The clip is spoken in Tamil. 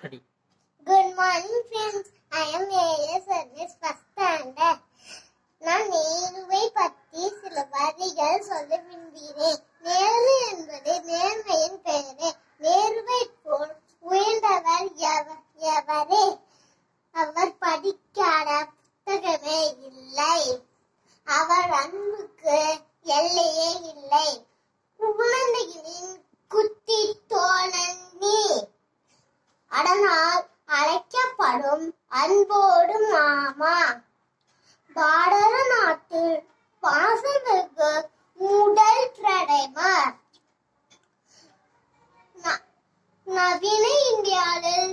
Ready Good morning, friends. I am A.S. Ernest, first standard. நான் நேருவை பற்றி சில வரிகள் சொல்ல விரும்புகிறேன் நேரு என்பது நேர்மையின் பெயரே நேருவை போல் உயர்ந்தவர் எவ- எவரே அவர் படிக்காத புத்தகமே இல்லை அவர் அன்புக்கு எல்லையே இல்லை குழந்தைகளின் குத்தி தோழன் நீ அதனால் அழைக்கப்படும் அன்போடு மாமா பாரத நாட்டில் பாசமிகு முதல் பிரதமர் ந- நவீன இந்தியாவில்